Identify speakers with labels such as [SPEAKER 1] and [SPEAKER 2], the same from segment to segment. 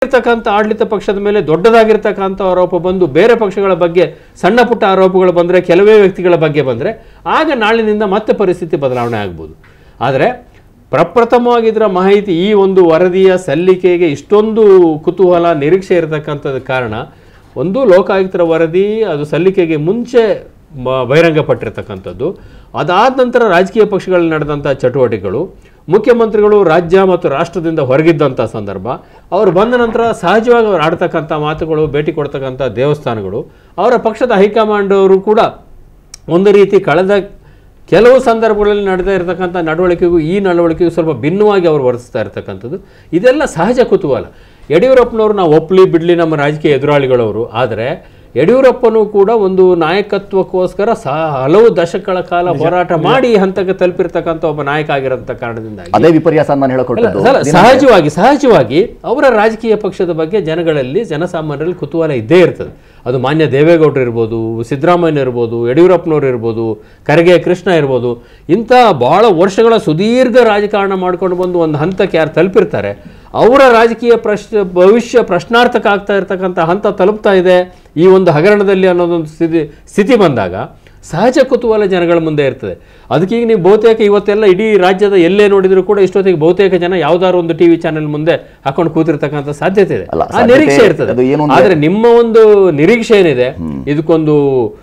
[SPEAKER 1] ಇರ್ತಕ್ಕಂಥ ಆಡಳಿತ ಪಕ್ಷದ ಮೇಲೆ ದೊಡ್ಡದಾಗಿರ್ತಕ್ಕಂಥ ಆರೋಪ ಬಂದು ಬೇರೆ ಪಕ್ಷಗಳ ಬಗ್ಗೆ ಸಣ್ಣ ಪುಟ್ಟ ಆರೋಪಗಳು ಬಂದರೆ ಕೆಲವೇ ವ್ಯಕ್ತಿಗಳ ಬಗ್ಗೆ ಬಂದರೆ ಆಗ ನಾಳಿನಿಂದ ಮತ್ತೆ ಪರಿಸ್ಥಿತಿ ಬದಲಾವಣೆ ಆಗ್ಬೋದು ಆದರೆ ಪ್ರಪ್ರಥಮವಾಗಿ ಇದರ ಮಾಹಿತಿ ಈ ಒಂದು ವರದಿಯ ಸಲ್ಲಿಕೆಗೆ ಇಷ್ಟೊಂದು ಕುತೂಹಲ ನಿರೀಕ್ಷೆ ಇರತಕ್ಕಂಥದ್ದು ಕಾರಣ ಒಂದು ಲೋಕಾಯುಕ್ತರ ವರದಿ ಅದು ಸಲ್ಲಿಕೆಗೆ ಮುಂಚೆ ಮ- ಬಹಿರಂಗಪಟ್ಟಿರ್ತಕ್ಕಂಥದ್ದು ಅದಾದ ನಂತರ ರಾಜಕೀಯ ಪಕ್ಷಗಳಲ್ಲಿ ನಡೆದಂಥ ಚಟುವಟಿಕೆಗಳು ಮುಖ್ಯಮಂತ್ರಿಗಳು ರಾಜ್ಯ ಮತ್ತು ರಾಷ್ಟ್ರದಿಂದ ಹೊರಗಿದ್ದಂಥ ಸಂದರ್ಭ ಅವರು ಬಂದ ನಂತರ ಸಹಜವಾಗಿ ಅವರು ಆಡ್ತಕ್ಕಂಥ ಮಾತುಗಳು ಭೇಟಿ ಕೊಡ್ತಕ್ಕಂಥ ದೇವಸ್ಥಾನಗಳು ಅವರ ಪಕ್ಷದ ಹೈಕಮಾಂಡ್ ಅವರು ಕೂಡ ಒಂದು ರೀತಿ ಕಳೆದ ಕೆಲವು ಸಂದರ್ಭಗಳಲ್ಲಿ ನಡೆದೇ ಇರತಕ್ಕಂಥ ನಡವಳಿಕೆಗೂ ಈ ನಡವಳಿಕೆಗೂ ಸ್ವಲ್ಪ ಭಿನ್ನವಾಗಿ ಅವರು ವರ್ತಿಸ್ತಾ ಇರತಕ್ಕಂಥದ್ದು ಇದೆಲ್ಲ ಸಹಜ ಕುತೂಹಲ ಯಡಿಯೂರಪ್ಪನವರು ನಾವು ಒಪ್ಪಲಿ ಬಿಡಲಿ ನಮ್ಮ ರಾಜಕೀಯ ಎದುರಾಳಿಗಳವರು ಆದರೆ ಯಡಿಯೂರಪ್ಪನೂ ಕೂಡ ಒಂದು ನಾಯಕತ್ವಕ್ಕೋಸ್ಕರ ಸಹ ಹಲವು ದಶಕಗಳ ಕಾಲ ಹೋರಾಟ ಮಾಡಿ ಈ ಹಂತಕ್ಕೆ ತಲುಪಿರ್ತಕ್ಕಂಥ ಒಬ್ಬ ನಾಯಕ ಆಗಿರೋಂಥ ಕಾರಣದಿಂದಾಗಿ
[SPEAKER 2] ಅದೇ ವಿಪರ್ಯಾಸ ನಾನು ಹೇಳಕೊಟ್ಟದ್ದು
[SPEAKER 1] ಅಲ್ಲ, ಸಹಜವಾಗಿ ಸಹಜವಾಗಿ ಅವರ ರಾಜಕೀಯ ಪಕ್ಷದ ಬಗ್ಗೆ ಜನಗಳಲ್ಲಿ ಜನಸಾಮಾನ್ಯರಲ್ಲಿ ಕುತೂಹಲ ಇದ್ದೇ ಇರ್ತದೆ ಅದು ಮಾನ್ಯ ದೇವೇಗೌಡರು ಇರ್ಬೋದು ಸಿದ್ದರಾಮಯ್ಯ ಇರ್ಬೋದು ಯಡಿಯೂರಪ್ಪನವ್ರು ಇರ್ಬೋದು ಖರ್ಗೆ ಕೃಷ್ಣ ಇರ್ಬೋದು ಇಂಥ ಬಹಳ ವರ್ಷಗಳ ಸುದೀರ್ಘ ರಾಜಕಾರಣ ಮಾಡ್ಕೊಂಡು ಬಂದು ಒಂದು ಹಂತಕ್ಕೆ ಯಾರು ತಲುಪಿರ್ತಾರೆ ಅವರ ರಾಜಕೀಯ ಪ್ರಶ್ನೆ ಭವಿಷ್ಯ ಪ್ರಶ್ನಾರ್ಥಕ ಆಗ್ತಾ ಇರ್ತಕ್ಕಂಥ ಹಂತ ತಲುಪ್ತಾ ಇದೆ ಈ ಒಂದು ಹಗರಣದಲ್ಲಿ ಅನ್ನೋದೊಂದು ಸ್ಥಿತಿ ಸ್ಥಿತಿ ಬಂದಾಗ ಸಹಜ ಕುತೂಹಲ ಜನಗಳ ಮುಂದೆ ಇರ್ತದೆ ಅದಕ್ಕೆ ಈಗ ನೀವು ಬಹುತೇಕ ಇವತ್ತೆಲ್ಲ ಇಡೀ ರಾಜ್ಯದ ಎಲ್ಲೇ ನೋಡಿದ್ರು ಕೂಡ ಇಷ್ಟೊತ್ತಿಗೆ ಬಹುತೇಕ ಜನ ಯಾವ್ದಾದ್ರು ಒಂದು ಟಿವಿ ಚಾನೆಲ್ ಮುಂದೆ ಹಾಕೊಂಡು ಕೂತಿರ್ತಕ್ಕಂಥ ಸಾಧ್ಯತೆ ಇದೆ
[SPEAKER 2] ಅಲ್ಲ,
[SPEAKER 1] ಆ
[SPEAKER 2] ಸಾಧ್ಯತೆ
[SPEAKER 1] ನಿರೀಕ್ಷೆ ಇರ್ತದೆ
[SPEAKER 2] ಅದು ಏನು ಅಂದ್ರೆ-
[SPEAKER 1] ಆದ್ರೆ ನಿಮ್ಮ ಒಂದು ನಿರೀಕ್ಷೆ ಏನಿದೆ ಇದಕ್ಕೊಂದು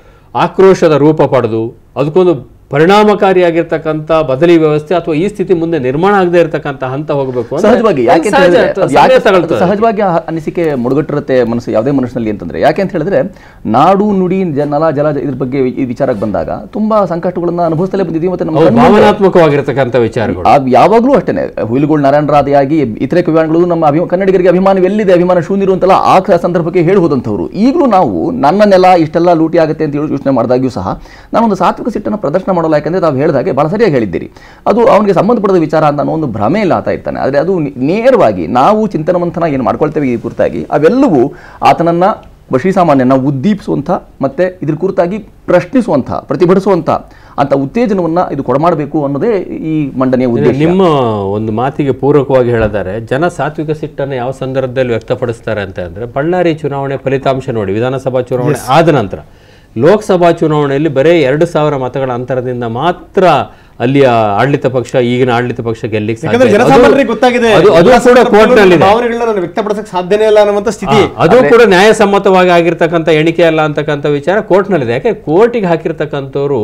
[SPEAKER 1] ಆಕ್ರೋಶದ ರೂಪ ಪಡೆದು ಅದಕ್ಕೊಂದು ಪರಿಣಾಮಕಾರಿಯಾಗಿರ್ತಕ್ಕಂಥ ಬದಲಿ ವ್ಯವಸ್ಥೆ ಅಥವಾ ಈ ಸ್ಥಿತಿ ಮುಂದೆ ನಿರ್ಮಾಣ ಆಗದೆ ಇರತಕ್ಕಂಥ ಹಂತ ಹೋಗಬೇಕು ಅಂದ್ರೆ
[SPEAKER 2] ಸಹಜವಾಗಿ ಯಾಕೆ ಅಂತ
[SPEAKER 1] ಸಹಜ,
[SPEAKER 2] ಹೇಳಿದ್ರೆ
[SPEAKER 1] ಅದು
[SPEAKER 2] ಅದು ಯಾಕೆ
[SPEAKER 1] ಸಮಯ ತಗೊಳ್ತದೆ.
[SPEAKER 2] ಸಹಜವಾಗಿ ಆ ಅನಿಸಿಕೆ ಮುಡುಗಟ್ಟಿರುತ್ತೆ ಮನಸ್ಸು ಯಾವುದೇ ಮನಸ್ಸಿನಲ್ಲಿ ಅಂತಂದ್ರೆ ಯಾಕೆ ಅಂತ ಹೇಳಿದ್ರೆ ನಾಡು ನುಡಿ ಜ- ನಲ ಜಲ ಇದ್ರ ಬಗ್ಗೆ ಈ ವಿಚಾರಕ್ಕೆ ಬಂದಾಗ ತುಂಬಾ ಸಂಕಷ್ಟಗಳನ್ನ ಅನುಭವಿಸ್ತಲೇ ಬಂದಿದ್ದೀವಿ ಮತ್ತೆ ನಮ್ಮ
[SPEAKER 1] ಅವು
[SPEAKER 2] ಕಣ್ಣು ಮುಂದೆ-
[SPEAKER 1] ಭಾವನಾತ್ಮಕವಾಗಿರ್ತಕ್ಕಂಥ ವಿಚಾರಗಳು
[SPEAKER 2] ಆ ಯಾವಾಗಲೂ ಅಷ್ಟೇನೆ ಹುಯಿಲುಗೋಳು ನಾರಾಯಣರಾದಿಯಾಗಿ ಇತರೆ ಕವಿಗಳು ನಮ್ಮ ಅಭಿಮ ಕನ್ನಡಿಗರಿಗೆ ಅಭಿಮಾನ ಎಲ್ಲಿದೆ ಅಭಿಮಾನ ಶೂನ್ಯರು ಅಂತೆಲ್ಲ ಆ ಕ- ಸಂದರ್ಭಕ್ಕೆ ಹೇಳಿ ಹೋದಂಥವ್ರು ಈಗಲೂ ನಾವು ನನ್ನ ನೆಲ ಇಷ್ಟೆಲ್ಲ ಲೂಟಿ ಆಗುತ್ತೆ ಅಂತ ಹೇಳಿ ಯೋಚನೆ ಮಾಡಿದಾಗ್ಯೂ ಸಹ ನಾನೊಂದು ಸಾತ್ವಿಕ ಸಿಟ್ಟನ್ನು ಪ್ರದರ್ಶನ ಮಾಡಲ್ಲ ಯಾಕಂದ್ರೆ ತಾವು ಹೇಳಿದಾಗೆ ಬಹಳ ಸರಿಯಾಗಿ ಹೇಳಿದ್ದೀರಿ ಅದು ಅವನಿಗೆ ಸಂಬಂಧಪಡದ ವಿಚಾರ ಅಂತ ಅನ್ನೋ ಒಂದು ಭ್ರಮೆ ಇಲ್ಲ ಆತ ಇರ್ತಾನೆ ಆದರೆ ಅದು ನಿ- ನೇರವಾಗಿ ನಾವು ಚಿಂತನ ಮಂಥನ ಏನು ಮಾಡ್ಕೊಳ್ತೇವೆ ಈ ಕುರಿತಾಗಿ ಅವೆಲ್ಲವೂ ಆತನನ್ನ ಶ್ರೀಸಾಮಾನ್ಯನ ಉದ್ದೀಪಿಸುವಂಥ ಮತ್ತೆ ಇದ್ರ ಕುರಿತಾಗಿ ಪ್ರಶ್ನಿಸುವಂಥ ಪ್ರತಿಭಟಿಸುವಂಥ ಅಂತ ಉತ್ತೇಜನವನ್ನ ಇದು ಕೊಡಮಾಡಬೇಕು ಅನ್ನೋದೇ ಈ ಮಂಡನೆಯ ಉದ್ದೇಶ
[SPEAKER 1] ನಿಮ್ಮ ಒಂದು ಮಾತಿಗೆ ಪೂರಕವಾಗಿ ಹೇಳಿದ್ದಾರೆ ಜನ ಸಾತ್ವಿಕ ಸಿಟ್ಟನ್ನು ಯಾವ ಸಂದರ್ಭದಲ್ಲಿ ವ್ಯಕ್ತಪಡಿಸ್ತಾರೆ ಅಂತ ಅಂದ್ರೆ ಬಳ್ಳಾರಿ ಚುನಾವಣೆ ಫಲಿತಾಂಶ ನೋಡಿ ವಿಧಾನಸಭಾ ಚುನಾವಣೆ ಆದ ನಂತರ ಲೋಕಸಭಾ ಚುನಾವಣೆಯಲ್ಲಿ ಬರೀ ಎರಡು ಸಾವಿರ ಮತಗಳ ಅಂತರದಿಂದ ಮಾತ್ರ ಅಲ್ಲಿಯ ಆಡಳಿತ ಪಕ್ಷ ಈಗಿನ ಆಡಳಿತ ಪಕ್ಷ ಗೆಲ್ಲಿಕ್ಕೆ ಸಾಧ್ಯ
[SPEAKER 3] ಯಾಕಂದ್ರೆ
[SPEAKER 1] ಇದೆ.
[SPEAKER 3] ಜನಸಾಮಾನ್ಯರಿಗೆ
[SPEAKER 1] ಅದು-
[SPEAKER 3] ಗೊತ್ತಾಗಿದೆ
[SPEAKER 1] ಅದು ಅದು
[SPEAKER 3] ಎಲ್ಲ
[SPEAKER 1] ಕೂಡ
[SPEAKER 3] ಸಂದರ್ಭದಲ್ಲೂ
[SPEAKER 1] ಕೋರ್ಟ್ನಲ್ಲಿದೆ
[SPEAKER 3] ಭಾವನೆಗಳನ್ನ ನಾನು ವ್ಯಕ್ತಪಡಿಸಕ್ ಸಾಧ್ಯನೇ ಇಲ್ಲ ಅನ್ನುವಂಥ ಸ್ಥಿತಿ
[SPEAKER 1] ಅದು ಕೂಡ ನ್ಯಾಯಸಮ್ಮತವಾಗಿ ಆಗಿರ್ತಕ್ಕಂಥ ಎಣಿಕೆ ಅಲ್ಲ ಅಂತಕ್ಕಂಥ ವಿಚಾರ ಕೋರ್ಟ್ನಲ್ಲಿದೆ ಯಾಕೆ ಕೋರ್ಟಿಗೆ ಹಾಕಿರ್ತಕ್ಕಂಥವ್ರು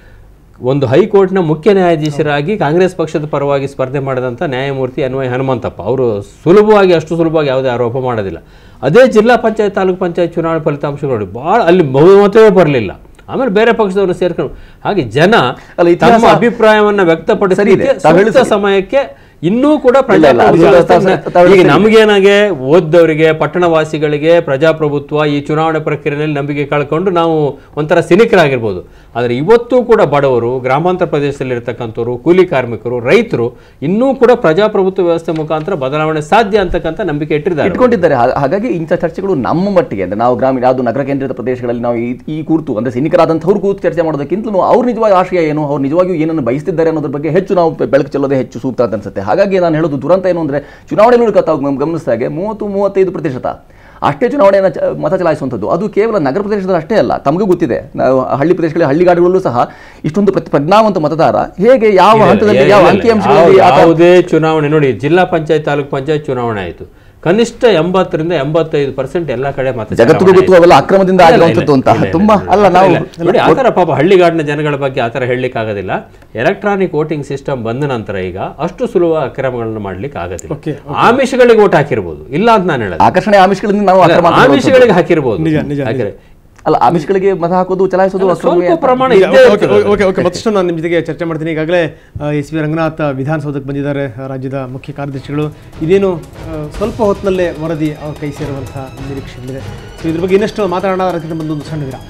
[SPEAKER 1] ಒಂದು ಹೈಕೋರ್ಟ್ನ ಮುಖ್ಯ ನ್ಯಾಯಾಧೀಶರಾಗಿ ಕಾಂಗ್ರೆಸ್ ಪಕ್ಷದ ಪರವಾಗಿ ಸ್ಪರ್ಧೆ ಮಾಡಿದಂಥ ನ್ಯಾಯಮೂರ್ತಿ ಅನ್ವಯ ಹನುಮಂತಪ್ಪ ಅವರು ಸುಲಭವಾಗಿ ಅಷ್ಟು ಸುಲಭವಾಗಿ ಯಾವುದೇ ಆರೋಪ ಮಾಡೋದಿಲ್ಲ ಅದೇ ಜಿಲ್ಲಾ ಪಂಚಾಯತ್ ತಾಲೂಕು ಪಂಚಾಯತ್ ಚುನಾವಣೆ ಫಲಿತಾಂಶಗಳು ನೋಡಿ ಭಾಳ ಅಲ್ಲಿ ಬಹುಮತವೇ ಬರಲಿಲ್ಲ ಆಮೇಲೆ ಬೇರೆ ಪಕ್ಷದವರು ಸೇರ್ಕೊಂಡು ಹಾಗೆ ಜನ
[SPEAKER 2] ಅಲ್ಲ, ಇತಿಹಾಸ-
[SPEAKER 1] ತಮ್ಮ ಅಭಿಪ್ರಾಯವನ್ನ
[SPEAKER 2] ಸರಿ ಇದೆ.
[SPEAKER 1] ವ್ಯಕ್ತಪಡಿಸಲಿಕ್ಕೆ
[SPEAKER 2] ತಾವು ಹೇಳಿ
[SPEAKER 1] ಸೂಕ್ತ
[SPEAKER 2] ಸರಿ.
[SPEAKER 1] ಸಮಯಕ್ಕೆ ಇನ್ನೂ ಕೂಡ
[SPEAKER 2] ಇಲ್ಲ, ಇಲ್ಲ, ಅದು
[SPEAKER 1] ಪ್ರಜಾಪ್ರಭುತ್ವ
[SPEAKER 2] ತಾವು-
[SPEAKER 1] ವ್ಯವಸ್ಥೆನ-
[SPEAKER 2] ತಾವು ಹೇಳಿ
[SPEAKER 1] ಈಗ
[SPEAKER 2] ಸರಿ.
[SPEAKER 1] ನಮಗೇನಾಗೆ ಓದ್ದವರಿಗೆ ಪಟ್ಟಣವಾಸಿಗಳಿಗೆ ಪ್ರಜಾಪ್ರಭುತ್ವ ಈ ಚುನಾವಣೆ ಪ್ರಕ್ರಿಯೆಯಲ್ಲಿ ನಂಬಿಕೆ ಕಳ್ಕೊಂಡು ನಾವು ಒಂಥರ ಸಿನಿಕರಾಗಿರ್ಬೋದು ಆದರೆ ಇವತ್ತೂ ಕೂಡ ಬಡವರು ಗ್ರಾಮಾಂತರ ಪ್ರದೇಶದಲ್ಲಿರ್ತಕ್ಕಂಥವ್ರು ಕೂಲಿ ಕಾರ್ಮಿಕರು ರೈತರು ಇನ್ನೂ ಕೂಡ ಪ್ರಜಾಪ್ರಭುತ್ವ ವ್ಯವಸ್ಥೆ ಮುಖಾಂತರ ಬದಲಾವಣೆ ಸಾಧ್ಯ ಅಂತಕ್ಕಂಥ ನಂಬಿಕೆ ಇಟ್ಟಿದ್ದಾರೆ
[SPEAKER 2] ಇಟ್ಕೊಂಡಿದ್ದಾರೆ ಹಾ- ಹಾಗಾಗಿ ಇಂಥ ಚರ್ಚೆಗಳು ನಮ್ಮ ಮಟ್ಟಿಗೆ ಅಂದ್ರೆ ನಾವು ಗ್ರಾಮೀಣ ಯಾವುದು ನಗರ ಕೇಂದ್ರಿತ ಪ್ರದೇಶಗಳಲ್ಲಿ ನಾವು ಈ- ಈ ಕೂರ್ತು ಅಂದ್ರೆ ಸೈನಿಕರಾದಂಥವ್ರು ಕೂತು ಚರ್ಚೆ ಮಾಡೋದಕ್ಕಿಂತಲೂ ಅವ್ರ ನಿಜವಾಗಿ ಆಶಯ ಏನು ಅವ್ರು ನಿಜವಾಗಿಯೂ ಏನನ್ನು ಬಯಸ್ತಿದ್ದಾರೆ ಅನ್ನೋದ್ರ ಬಗ್ಗೆ ಹೆಚ್ಚು ನಾವು ಬೆ- ಬೆಳಕು ಚೆಲ್ಲೋದೇ ಹೆಚ್ಚು ಸೂಕ್ತ ಅಂತ ಅನ್ಸುತ್ತೆ ಹಾಗಾಗಿ ನಾನು ಹೇಳೋದು ದುರಂತ ಏನು ಅಂದ್ರೆ ಚುನಾವಣೆಗಳು ತಾವು ಗಮ- ಗಮನಿಸಿದಾಗೆ ಮೂವತ್ತು ಮೂವತ್ತೈದು ಪ್ರತಿಶತ ಅಷ್ಟೇ ಚುನಾವಣೆಯನ್ನು ಚ- ಮತ ಚಲಾಯಿಸುವಂಥದ್ದು ಅದು ಕೇವಲ ನಗರ ಪ್ರದೇಶದಲ್ಲಿ ಅಷ್ಟೇ ಅಲ್ಲ ತಮಗೂ ಗೊತ್ತಿದೆ ನಾವು ಹಳ್ಳಿ ಪ್ರದೇಶಗಳಲ್ಲಿ ಹಳ್ಳಿಗಾಡುಗಳಲ್ಲೂ ಸಹ ಇಷ್ಟೊಂದು ಪ್ರತಿ ಪ್ರಜ್ಞಾವಂತ ಮತದಾರ ಹೇಗೆ ಯಾವ ಹಂತದಲ್ಲಿ ಯಾವ ಅಂಕಿಅಂಶಗಳಲ್ಲಿ ಆತ
[SPEAKER 1] ಯಾವುದೇ ಚುನಾವಣೆ ನೋಡಿ ಜಿಲ್ಲಾ ಪಂಚಾಯತ್ ತಾಲೂಕು ಪಂಚಾಯತ್ ಚುನಾವಣೆ ಆಯಿತು ಕನಿಷ್ಠ ಎಂಬತ್ತರಿಂದ ಎಂಬತ್ತೈದು ಪರ್ಸೆಂಟ್ ಎಲ್ಲ ಕಡೆ ಮತ
[SPEAKER 2] ಜಗತ್ತಿಗೂ ಗೊತ್ತು ಅವೆಲ್ಲ ಅಕ್ರಮದಿಂದ ಆಗಿರುವಂಥದ್ದು ಅಂತ ತುಂಬಾ ಅಲ್ಲ ನಾವು
[SPEAKER 1] ನೋಡಿ ಆ ಥರ ಪಾಪ ಹಳ್ಳಿಗಾಡಿನ ಜನಗಳ ಬಗ್ಗೆ ಆ ಥರ ಹೇಳಲಿಕ್ಕೆ ಆಗೋದಿಲ್ಲ ಎಲೆಕ್ಟ್ರಾನಿಕ್ ವೋಟಿಂಗ್ ಸಿಸ್ಟಮ್ ಬಂದ ನಂತರ ಈಗ ಅಷ್ಟು ಸುಲಭ ಅಕ್ರಮಗಳನ್ನು ಮಾಡ್ಲಿಕ್ಕೆ ಆಗೋದಿಲ್ಲ
[SPEAKER 3] Okay,
[SPEAKER 1] ಆಮಿಷಗಳಿಗೆ ವೋಟ್ ಹಾಕಿರ್ಬೋದು ಇಲ್ಲ ಅಂತ ನಾನು ಹೇಳೋದು
[SPEAKER 2] ಆಕರ್ಷಣೆ ಆಮಿಷಗಳಿಂದ ನಾವು ಅಕ್ರಮ ಅಂತ ಹೇಳುವಂಥದ್ದು.
[SPEAKER 1] ಆಮಿಷಗಳಿಗೆ ಹಾಕಿರ್ಬೋದು
[SPEAKER 3] ನಿಜ, ನಿಜ, ನಿಜ.
[SPEAKER 1] ಹಾಕಿದ್ರೆ
[SPEAKER 2] ಅಲ್ಲ ಆಮಿಷಗಳಿಗೆ ಮತ ಹಾಕೋದು ಚಲಾಯಿಸೋದು ಅಕ್ರಮವೇ
[SPEAKER 1] ಸ್ವಲ್ಪ
[SPEAKER 2] ಅಂತ.
[SPEAKER 1] ಪ್ರಮಾಣ
[SPEAKER 3] ಈಗ
[SPEAKER 1] ಇದ್ದೇ
[SPEAKER 3] ಓಕೆ,
[SPEAKER 1] ಇರ್ತದೆ.
[SPEAKER 3] ಓಕೆ ಓಕೆ ಮತ್ತಷ್ಟು ನಾನು ನಿಮ್ಮ ಜೊತೆಗೆ ಚರ್ಚೆ ಮಾಡ್ತೀನಿ ಈಗಾಗಲೇ ಎಸ್ ವಿ ರಂಗನಾಥ್ ವಿಧಾನಸೌಧಕ್ಕೆ ಬಂದಿದ್ದಾರೆ ಆ, ರಾಜ್ಯದ ಮುಖ್ಯ ಕಾರ್ಯದರ್ಶಿಗಳು ಇದೇನು ಆ, ಸ್ವಲ್ಪ ಹೊತ್ತಿನಲ್ಲೇ ವರದಿ ಅವ್ರ ಕೈ ಸೇರುವಂಥ ನಿರೀಕ್ಷೆ ಇದೆ ಸೊ ಇದ್ರ ಬಗ್ಗೆ ಇನ್ನಷ್ಟು ಮಾತಾಡೋಣ ಅದಕ್ಕಿಂತ ಮುಂದೊಂದು ಸಣ್ಣ ವಿರಾಮ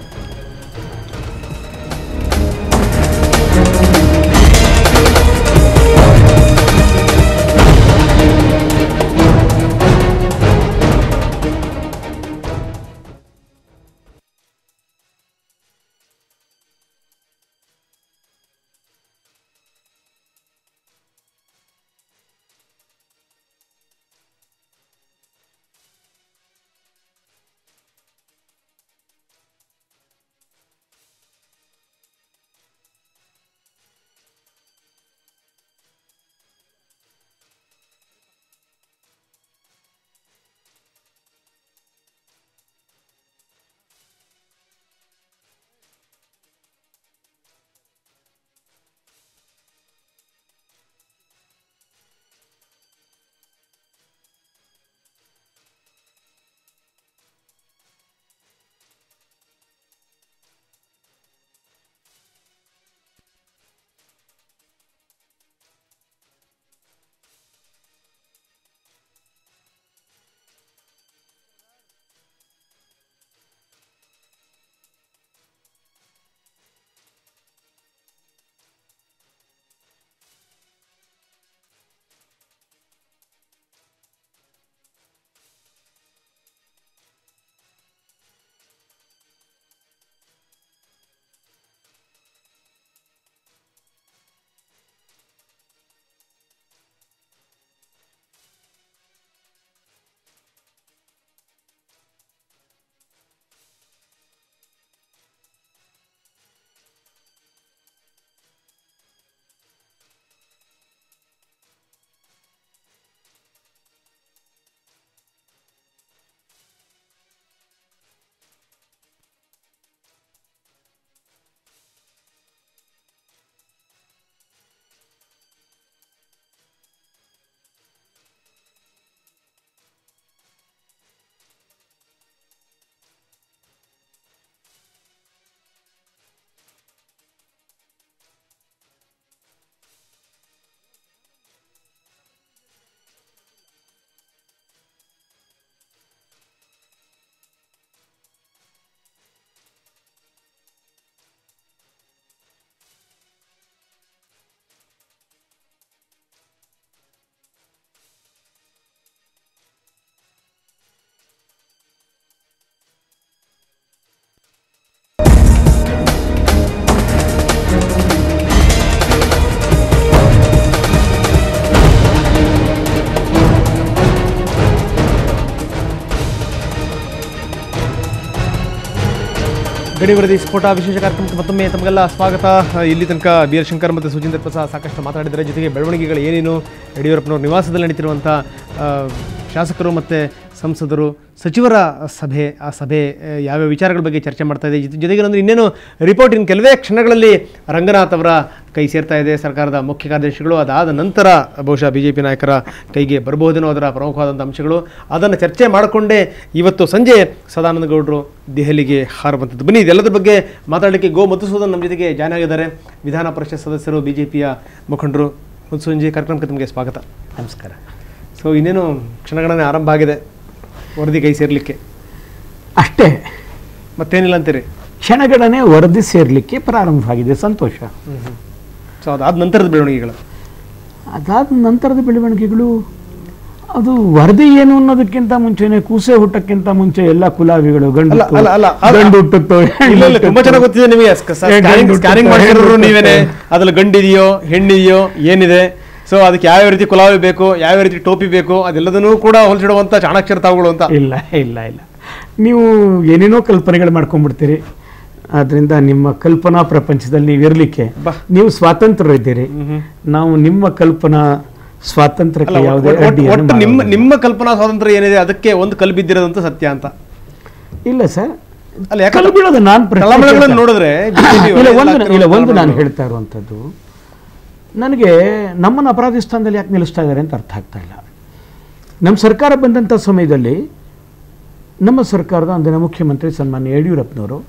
[SPEAKER 3] ಗಡಿ ವರದಿ ಸ್ಫೋಟ ವಿಶೇಷ ಕಾರ್ಯಕ್ರಮಕ್ಕೆ ಮತ್ತೊಮ್ಮೆ ತಮಗೆಲ್ಲ ಸ್ವಾಗತ ಇಲ್ಲಿ ತನಕ ಬಿ ಆರ್ ಶಂಕರ್ ಮತ್ತು ಸುಚೇಂದ್ರ ಪ್ರಸಾದ್ ಸಾಕಷ್ಟು ಮಾತಾಡಿದರೆ ಜೊತೆಗೆ ಬೆಳವಣಿಗೆಗಳು ಏನೇನು ಯಡಿಯೂರಪ್ಪನವ್ರ ನಿವಾಸದಲ್ಲಿ ನಡೀತಿರುವಂಥ ಆ, ಶಾಸಕರು ಮತ್ತು ಸಂಸದರು ಸಚಿವರ ಸಭೆ ಆ ಸಭೆ ಆ, ಯಾವ್ಯಾವ ವಿಚಾರಗಳ ಬಗ್ಗೆ ಚರ್ಚೆ ಮಾಡ್ತಾ ಇದೆ ಜೊತೆ- ಜೊತೆಗೆ ಒಂದು ಇನ್ನೇನು ರಿಪೋರ್ಟ್ ಇನ್ನು ಕೆಲವೇ ಕ್ಷಣಗಳಲ್ಲಿ ರಂಗನಾಥ್ ಅವರ ಕೈ ಸೇರ್ತಾ ಇದೆ ಸರ್ಕಾರದ ಮುಖ್ಯ ಕಾರ್ಯದರ್ಶಿಗಳು ಅದಾದ ನಂತರ ಬಹುಶಃ ಬಿ ಜೆ ಪಿ ನಾಯಕರ ಕೈಗೆ ಬರಬಹುದೇನೋ ಅದರ ಪ್ರಮುಖವಾದಂಥ ಅಂಶಗಳು ಅದನ್ನು ಚರ್ಚೆ ಮಾಡಿಕೊಂಡೇ ಇವತ್ತು ಸಂಜೆ ಸದಾನಂದ ಗೌಡರು ದೆಹಲಿಗೆ ಹಾರುವಂಥದ್ದು ಬನ್ನಿ ಇದೆಲ್ಲದ್ರ ಬಗ್ಗೆ ಮಾತಾಡಲಿಕ್ಕೆ ಗೋ ಮಧುಸೂದನ್ ನಮ್ಮ ಜೊತೆಗೆ ಜಾಯ್ನ್ ಆಗಿದ್ದಾರೆ ವಿಧಾನ ಪರಿಷತ್ ಸದಸ್ಯರು ಬಿ ಜೆ ಪಿಯ ಮುಖಂಡರು ಮಧುಸೂದನ್ಜಿ ಕಾರ್ಯಕ್ರಮಕ್ಕೆ ತಮಗೆ ಸ್ವಾಗತ
[SPEAKER 4] ನಮಸ್ಕಾರ
[SPEAKER 3] ಸೊ ಇನ್ನೇನು ಕ್ಷಣಗಣನೆ ಆರಂಭ ಆಗಿದೆ ವರದಿ ಕೈ ಸೇರಲಿಕ್ಕೆ
[SPEAKER 4] ಅಷ್ಟೇ
[SPEAKER 3] ಮತ್ತೇನಿಲ್ಲ ಅಂತೀರಿ
[SPEAKER 4] ಕ್ಷಣಗಣನೆ ವರದಿ ಸೇರಲಿಕ್ಕೆ ಪ್ರಾರಂಭವಾಗಿದೆ ಸಂತೋಷ
[SPEAKER 3] ಸೊ ಅದಾದ ನಂತರದ ಬೆಳವಣಿಗೆಗಳು
[SPEAKER 4] ಅದಾದ ನಂತರದ ಬೆಳವಣಿಗೆಗಳು ಅದು ವರದಿ ಏನು ಅನ್ನೋದಕ್ಕಿಂತ ಮುಂಚೆನೆ ಕೂಸೆ ಹುಟ್ಟಕ್ಕಿಂತ ಮುಂಚೆ ಎಲ್ಲ ಕುಲಾವಿಗಳು ಗಂಡು
[SPEAKER 3] ಅಲ್ಲ, ಅಲ್ಲ, ಅಲ್ಲ, ಅಲ್ಲ.
[SPEAKER 4] ಗಂಡು ಹುಟ್ಟುತ್ತೋ
[SPEAKER 3] ಇಲ್ಲ ಇಲ್ಲ ತುಂಬಾ ಚೆನ್ನಾಗಿ ಗೊತ್ತಿದೆ ನಿಮಗೆ ಸ್ಕ್ಯಾನಿಂಗ್ ಸ್ಕ್ಯಾನಿಂಗ್ ಮಾಡಿರೋರು ನೀವೇನೆ ಅದ್ರಲ್ಲಿ ಗಂಡಿದೆಯೋ ಹೆಣ್ಣಿದೆಯೋ ಏನಿದೆ ಸೊ ಅದಕ್ಕೆ ಯಾವ್ಯಾವ ರೀತಿ ಕುಲಾವಿ ಬೇಕು ಯಾವ್ಯಾವ ರೀತಿ ಟೋಪಿ ಬೇಕು ಅದೆಲ್ಲದನ್ನೂ ಕೂಡ ಹೋಲಿಸಿಡುವಂತ ಚಾಣಾಕ್ಷರ ತಾವುಗಳು ಅಂತ
[SPEAKER 4] ಇಲ್ಲ ಇಲ್ಲ ಇಲ್ಲ ನೀವು ಏನೇನೋ ಕಲ್ಪನೆಗಳು ಮಾಡ್ಕೊಂಡ್ಬಿಡ್ತೀರಿ ಆದ್ರಿಂದ ನಿಮ್ಮ ಕಲ್ಪನಾ ಪ್ರಪಂಚದಲ್ಲಿ ನೀವು ಇರಲಿಕ್ಕೆ
[SPEAKER 3] ಬಾ.
[SPEAKER 4] ನೀವು ಸ್ವಾತಂತ್ರ್ಯ ಇದ್ದೀರಿ ನಾವು ನಿಮ್ಮ ಕಲ್ಪನಾ ಸ್ವಾತಂತ್ರ್ಯಕ್ಕೆ
[SPEAKER 3] ಅಲ್ಲ,
[SPEAKER 4] ಯಾವುದೇ
[SPEAKER 3] ಒಟ್ಟು-
[SPEAKER 4] ಅಡ್ಡಿಯನ್ನು
[SPEAKER 3] ಒಟ್ಟು ನಿಮ್ಮ
[SPEAKER 4] ಮಾಡೋದಿಲ್ಲ.
[SPEAKER 3] ನಿಮ್ಮ ಕಲ್ಪನಾ ಸ್ವಾತಂತ್ರ್ಯ ಏನಿದೆ ಅದಕ್ಕೆ ಒಂದು ಕಲ್ ಬಿದ್ದಿರೋದಂತ ಸತ್ಯ ಅಂತ
[SPEAKER 4] ಇಲ್ಲ ಸರ್
[SPEAKER 3] ಅಲ್ಲ ಯಾಕಂದ್ರೆ
[SPEAKER 4] ಕಲ್ಲು ಬೀಳೋದು ನಾನು ಪ್ರಶ್ನೆ
[SPEAKER 3] ತಳಮಳಗಳನ್ನು
[SPEAKER 4] ಕೇಳ್ತಾ-
[SPEAKER 3] ನೋಡಿದ್ರೆ BJP
[SPEAKER 4] ಇಲ್ಲ
[SPEAKER 3] ವಲಯದಲ್ಲಿ
[SPEAKER 4] ಒಂದು ಇಲ್ಲ
[SPEAKER 3] ಆಗ್ತಿರೋ
[SPEAKER 4] ಒಂದು ನಾನು
[SPEAKER 3] ತಳಮಳಗಳು.
[SPEAKER 4] ಹೇಳ್ತಾ ಇರುವಂಥದ್ದು ನನಗೆ ನಮ್ಮನ್ನು ಅಪರಾಧಿ ಸ್ಥಾನದಲ್ಲಿ ಯಾಕೆ ನಿಲ್ಲಿಸ್ತಾ ಇದ್ದಾರೆ ಅಂತ ಅರ್ಥ ಆಗ್ತಾ ಇಲ್ಲ ನಮ್ಮ ಸರ್ಕಾರ ಬಂದಂಥ ಸಮಯದಲ್ಲಿ ನಮ್ಮ ಸರ್ಕಾರದ ಅಂದಿನ ಮುಖ್ಯಮಂತ್ರಿ ಸನ್ಮಾನ್ಯ ಯಡಿಯೂರಪ್ಪನವರು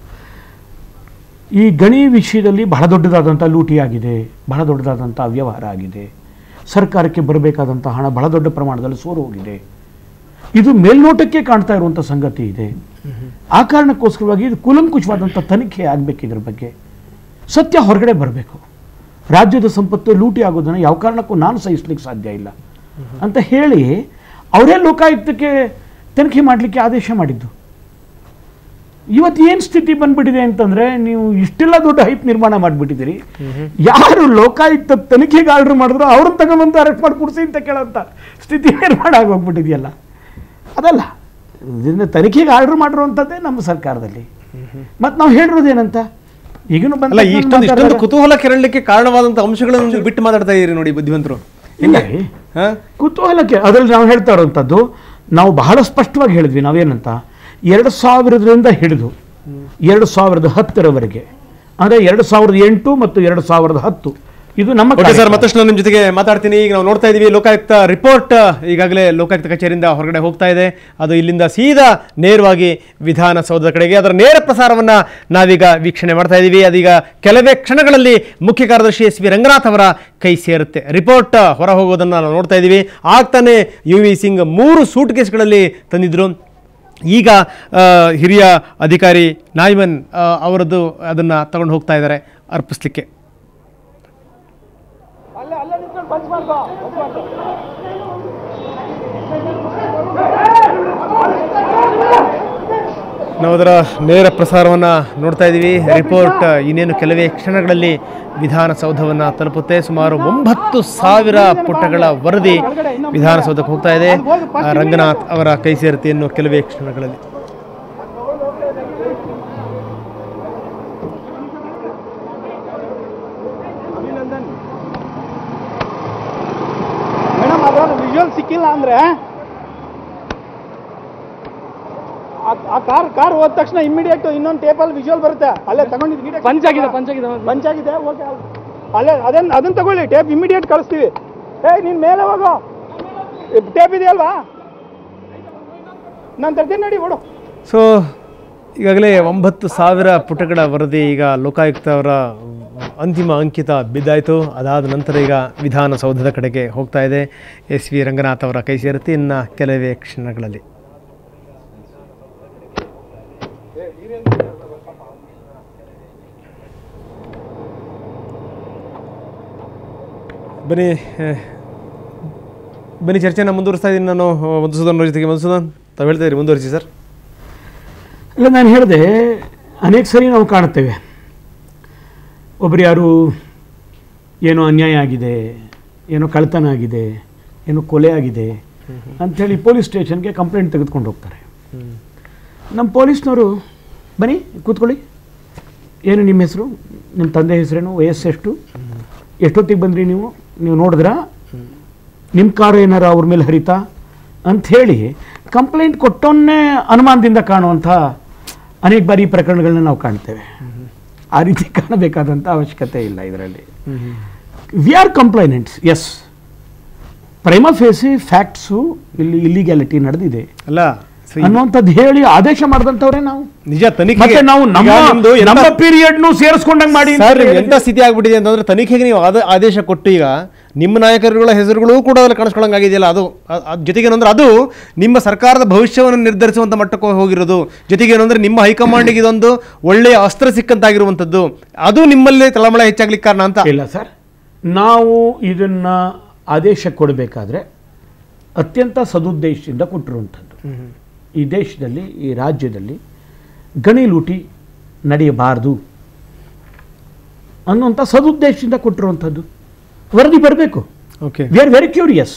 [SPEAKER 4] ಈ ಗಣಿ ವಿಷಯದಲ್ಲಿ ಬಹಳ ದೊಡ್ಡದಾದಂಥ ಲೂಟಿ ಆಗಿದೆ ಬಹಳ ದೊಡ್ಡದಾದಂಥ ಅವ್ಯವಹಾರ ಆಗಿದೆ ಸರ್ಕಾರಕ್ಕೆ ಬರಬೇಕಾದಂಥ ಹಣ ಬಹಳ ದೊಡ್ಡ ಪ್ರಮಾಣದಲ್ಲಿ ಸೋರು ಹೋಗಿದೆ ಇದು ಮೇಲ್ನೋಟಕ್ಕೆ ಕಾಣ್ತಾ ಇರುವಂಥ ಸಂಗತಿ ಇದೆ ಆ ಕಾರಣಕ್ಕೋಸ್ಕರವಾಗಿ ಇದು ಕೂಲಂಕುಷವಾದಂಥ ತನಿಖೆ ಆಗಬೇಕು ಇದ್ರ ಬಗ್ಗೆ ಸತ್ಯ ಹೊರಗಡೆ ಬರಬೇಕು ರಾಜ್ಯದ ಸಂಪತ್ತು ಲೂಟಿ ಆಗೋದನ್ನು ಯಾವ ಕಾರಣಕ್ಕೂ ನಾನು ಸಹಿಸ್ಲಿಕ್ಕೆ ಸಾಧ್ಯ ಇಲ್ಲ ಅಂತ ಹೇಳಿ ಅವರೇ ಲೋಕಾಯುಕ್ತಕ್ಕೆ ತನಿಖೆ ಮಾಡಲಿಕ್ಕೆ ಆದೇಶ ಮಾಡಿದ್ದು ಇವತ್ತು ಏನು ಸ್ಥಿತಿ ಬಂದ್ಬಿಟ್ಟಿದೆ ಅಂತಂದ್ರೆ ನೀವು ಇಷ್ಟೆಲ್ಲ ದೊಡ್ಡ ಹೈಪ್ ನಿರ್ಮಾಣ ಮಾಡಿಬಿಟ್ಟಿದ್ದೀರಿ ಯಾರು ಲೋಕಾಯುಕ್ತ ತನಿಖೆಗೆ ಆರ್ಡರ್ ಮಾಡಿದ್ರು ಅವ್ರನ್ನ ತಗೊಂಬಂದು ಅರೆಸ್ಟ್ ಮಾಡಿ ಕೊಡಿಸಿ ಅಂತ ಕೇಳೋಂಥ ಸ್ಥಿತಿ ನಿರ್ಮಾಣ ಆಗೋಗ್ಬಿಟ್ಟಿದೆಯಲ್ಲ ಅದಲ್ಲ ಇದನ್ನ ತನಿಖೆಗೆ ಆರ್ಡರ್ ಮಾಡಿರುವಂಥದ್ದೇ ನಮ್ಮ ಸರ್ಕಾರದಲ್ಲಿ ಮತ್ತು ನಾವು ಹೇಳಿರೋದೇನಂತ ಈಗಲೂ
[SPEAKER 3] ಅಲ್ಲ
[SPEAKER 4] ಬಂದ
[SPEAKER 3] ಇಷ್ಟೊಂದು ಇಷ್ಟೊಂದು ಕುತೂಹಲ ಕೆರಳಲಿಕ್ಕೆ ಕಾರಣವಾದಂತ ಅಂಶಗಳನ್ನು ನೀವು ಬಿಟ್ಟು ಮಾತಾಡ್ತಾ ಇದೀರಿ ನೋಡಿ ಬುದ್ಧಿವಂತರು
[SPEAKER 4] ಇಲ್ಲ ರೀ.
[SPEAKER 3] ಹಾ
[SPEAKER 4] ಕುತೂಹಲಕ್ಕೆ ಅದರಲ್ಲಿ ನಾವು ಹೇಳ್ತಾ ಇರುವಂಥದ್ದು ನಾವು ಬಹಳ ಸ್ಪಷ್ಟವಾಗಿ ಹೇಳಿದ್ವಿ ನಾವೇನಂತ ಎರಡು ಸಾವಿರದಿಂದ ಹಿಡಿದು ಎರಡು ಸಾವಿರದ ಹತ್ತರವರೆಗೆ ಅಂದರೆ ಎರಡು ಸಾವಿರದ ಎಂಟು ಮತ್ತು ಎರಡು ಸಾವಿರದ ಹತ್ತು ಇದು ನಮ್ಮ
[SPEAKER 3] ಓಕೆ ಸರ್
[SPEAKER 4] ಕಾರ್ಯಕ್ರಮ.
[SPEAKER 3] ಮತ್ತಷ್ಟು ನಾನು ನಿಮ್ಮ ಜೊತೆಗೆ ಮಾತಾಡ್ತೀನಿ ಈಗ ನಾವು ನೋಡ್ತಾ ಇದೀವಿ ಲೋಕಾಯುಕ್ತ ರಿಪೋರ್ಟ್ ಈಗಾಗಲೇ ಲೋಕಾಯುಕ್ತ ಕಚೇರಿಯಿಂದ ಹೊರಗಡೆ ಹೋಗ್ತಾ ಇದೆ ಅದು ಇಲ್ಲಿಂದ ಸೀದಾ ನೇರವಾಗಿ ವಿಧಾನಸೌಧದ ಕಡೆಗೆ ಅದರ ನೇರ ಪ್ರಸಾರವನ್ನ ನಾವೀಗ ವೀಕ್ಷಣೆ ಮಾಡ್ತಾ ಇದ್ದೀವಿ ಅದೀಗ ಕೆಲವೇ ಕ್ಷಣಗಳಲ್ಲಿ ಮುಖ್ಯ ಕಾರ್ಯದರ್ಶಿ ಎಸ್ ವಿ ರಂಗನಾಥ್ ಅವರ ಕೈ ಸೇರುತ್ತೆ ರಿಪೋರ್ಟ್ ಹೊರ ಹೋಗೋದನ್ನು ನಾವು ನೋಡ್ತಾ ಇದ್ದೀವಿ ಆಗ್ತಾನೆ ಯು ವಿ ಸಿಂಗ್ ಮೂರು ಸೂಟ್ ಕೇಸ್ಗಳಲ್ಲಿ ತಂದಿದ್ರು ಈಗ ಆ, ಹಿರಿಯ ಅಧಿಕಾರಿ ನಾಯ್ಮನ್ ಆ, ಅವರದ್ದು ಅದನ್ನು ತಗೊಂಡು ಹೋಗ್ತಾ ಇದ್ದಾರೆ ಅರ್ಪಿಸ್ಲಿಕ್ಕೆ ನಾವು ಅದರ ನೇರ ಪ್ರಸಾರವನ್ನು ನೋಡ್ತಾ ಇದ್ದೀವಿ ರಿಪೋರ್ಟ್ ಇನ್ನೇನು ಕೆಲವೇ ಕ್ಷಣಗಳಲ್ಲಿ ವಿಧಾನಸೌಧವನ್ನು ತಲುಪುತ್ತೆ ಸುಮಾರು ಒಂಬತ್ತು ಸಾವಿರ ಪುಟಗಳ ವರದಿ ವಿಧಾನಸೌಧಕ್ಕೆ ಹೋಗ್ತಾ ಇದೆ ಆ, ರಂಗನಾಥ್ ಅವರ ಕೈ ಸೇರುತ್ತೆ ಇನ್ನು ಕೆಲವೇ ಕ್ಷಣಗಳಲ್ಲಿ
[SPEAKER 5] ಮೇಡಮ್ ಅದ್ರಲ್ಲಿ ವಿಜುವಲ್ ಸಿಕ್ಕಿಲ್ಲ ಅಂದ್ರೆ ಆ- ಆ ಕಾರ್ ಕಾರ್ ಹೋದ ತಕ್ಷಣ ಇಮಿಡಿಯೇಟ್ ಇನ್ನೊಂದು ಟೇಪಲ್ಲಿ ವಿಜುವಲ್ ಬರುತ್ತೆ ಅಲ್ಲೇ ತಗೊಂಡಿದ್ದು ಪಂಚ್ ಆಗಿದೆ ಪಂಚ್ ಆಗಿದೆ ಪಂಚ್ ಆಗಿದೆ ಓಕೆ ಅಲ್ಲೇ ಅದನ್ನ ಅದನ್ನ ತಗೊಳ್ಳಿ ಟೇಪ್ ಇಮಿಡಿಯೇಟ್ ಕಳಿಸ್ತೀವಿ ಏ ನೀನ್ ಮೇಲೆ ಹೋಗೋ ಟೇಪ್ ಇದೆಯಲ್ವಾ ನಾನು ತರ್ತೀನಿ ನಡಿ ಓಡು
[SPEAKER 3] ಸೊ ಈಗಾಗಲೇ ಒಂಬತ್ತು ಸಾವಿರ ಪುಟಗಳ ವರದಿ ಈಗ ಲೋಕಾಯುಕ್ತ ಅವರ ಅಂತಿಮ ಅಂಕಿತ ಬಿದ್ದಾಯಿತು ಅದಾದ ನಂತರ ಈಗ ವಿಧಾನಸೌಧದ ಕಡೆಗೆ ಹೋಗ್ತಾ ಇದೆ ಎಸ್ ವಿ ರಂಗನಾಥ್ ಅವರ ಕೈ ಸೇರುತ್ತೆ ಇನ್ನು ಕೆಲವೇ ಕ್ಷಣಗಳಲ್ಲಿ ಬನ್ನಿ ಆ, ಬನ್ನಿ ಚರ್ಚೆನ ಮುಂದುವರಿಸ್ತಾ ಇದ್ದೀನಿ ನಾನು ಮಧುಸೂದನ್ ಅವ್ರ ಜೊತೆಗೆ ಮಧುಸೂದನ್ ತಾವು ಹೇಳ್ತಾ ಇದ್ದೀರಿ ಮುಂದುವರಿಸಿ ಸರ್
[SPEAKER 4] ಇಲ್ಲ ನಾನು ಹೇಳಿದೆ ಅನೇಕ ಸರಿ ನಾವು ಕಾಣುತ್ತೇವೆ ಒಬ್ಬರು ಯಾರು ಏನೋ ಅನ್ಯಾಯ ಆಗಿದೆ ಏನೋ ಕಳ್ತನ ಆಗಿದೆ ಏನೋ ಕೊಲೆ ಆಗಿದೆ ಅಂಥೇಳಿ ಪೊಲೀಸ್ ಸ್ಟೇಷನ್ಗೆ ಕಂಪ್ಲೇಂಟ್ ತೆಗೆದುಕೊಂಡು ಹೋಗ್ತಾರೆ ನಮ್ಮ ಪೊಲೀಸ್ನವರು ಬನ್ನಿ ಕೂತ್ಕೊಳ್ಳಿ ಏನು ನಿಮ್ಮ ಹೆಸರು ನಿಮ್ಮ ತಂದೆ ಹೆಸರೇನು ವಯಸ್ಸೆಷ್ಟು ಎಷ್ಟೊತ್ತಿಗೆ ಬಂದ್ರಿ ನೀವು ನೀವು ನೋಡಿದ್ರಾ ನಿಮ್ಮ ಕಾರು ಏನಾರ ಅವ್ರ ಮೇಲೆ ಹರಿತಾ ಅಂಥೇಳಿ ಕಂಪ್ಲೇಂಟ್ ಕೊಟ್ಟವನ್ನೇ ಅನುಮಾನದಿಂದ ಕಾಣುವಂಥ ಅನೇಕ ಬಾರಿ ಈ ಪ್ರಕರಣಗಳನ್ನ ನಾವು ಕಾಣ್ತೇವೆ ಆ ರೀತಿ ಕಾಣಬೇಕಾದಂಥ ಅವಶ್ಯಕತೆ ಇಲ್ಲ ಇದರಲ್ಲಿ we are complainants as prima facie facts ಇಲ್ಲಿ ಇಲ್ಲಿಗ್ಯಾಲಿಟಿ ನಡೆದಿದೆ
[SPEAKER 3] ಅಲ್ಲ so ಈ-
[SPEAKER 4] ಅನ್ನುವಂಥದ್ದು ಹೇಳಿ ಆದೇಶ ಮಾಡಿದಂಥವ್ರೆ ನಾವು
[SPEAKER 3] ನಿಜ ತನಿಖೆ
[SPEAKER 4] ಮತ್ತೆ ನಾವು ನಮ್ಮ ನಮ್ಮ ಪೀರಿಯಡ್ನು ಸೇರಿಸ್ಕೊಂಡಂಗೆ ಮಾಡಿ ಅಂತ
[SPEAKER 3] ಸರ್
[SPEAKER 4] ಹೇಳಿದ್ರೆ-
[SPEAKER 3] ಎಂತ ಸ್ಥಿತಿ ಆಗ್ಬಿಟ್ಟಿದೆ ಅಂತಂದ್ರೆ ತನಿಖೆಗೆ ನೀವು ಆದ ಆದೇಶ ಕೊಟ್ಟು ಈಗ ನಿಮ್ಮ ನಾಯಕರುಗಳ ಹೆಸರುಗಳು ಕೂಡ ಅದ್ರಲ್ಲಿ ಕಾಣಿಸ್ಕೊಳ್ಳಂಗಾಗಿದೆಯಲ್ಲ ಅದು ಅ- ಅದ್ ಜೊತೆಗೆ ಏನಂದ್ರೆ ಅದು ನಿಮ್ಮ ಸರ್ಕಾರದ ಭವಿಷ್ಯವನ್ನು ನಿರ್ಧರಿಸುವಂತ ಮಟ್ಟಕ್ಕೆ ಹೋಗಿರೋದು ಜೊತೆಗೆ ಏನಂದ್ರೆ ನಿಮ್ಮ ಹೈಕಮಾಂಡಿಗೆ ಇದೊಂದು ಒಳ್ಳೆಯ ಅಸ್ತ್ರ ಸಿಕ್ಕಂತಾಗಿರುವಂಥದ್ದು ಅದು ನಿಮ್ಮಲ್ಲೇ ತಳಮಳ ಹೆಚ್ಚಾಗ್ಲಿಕ್ಕೆ ಕಾರಣ ಅಂತ
[SPEAKER 4] ಇಲ್ಲ ಸರ್ ನಾವು ಇದನ್ನ ಆದೇಶ ಕೊಡಬೇಕಾದ್ರೆ ಅತ್ಯಂತ ಸದುದ್ದೇಶದಿಂದ ಕೊಟ್ಟಿರುವಂಥದ್ದು ಈ ದೇಶದಲ್ಲಿ ಈ ರಾಜ್ಯದಲ್ಲಿ ಗಣಿ ಲೂಟಿ ನಡೆಯಬಾರದು ಅನ್ನುವಂಥ ಸದುದ್ದೇಶದಿಂದ ಕೊಟ್ಟಿರುವಂಥದ್ದು ವರದಿ ಬರಬೇಕು
[SPEAKER 3] okay
[SPEAKER 4] we are very curious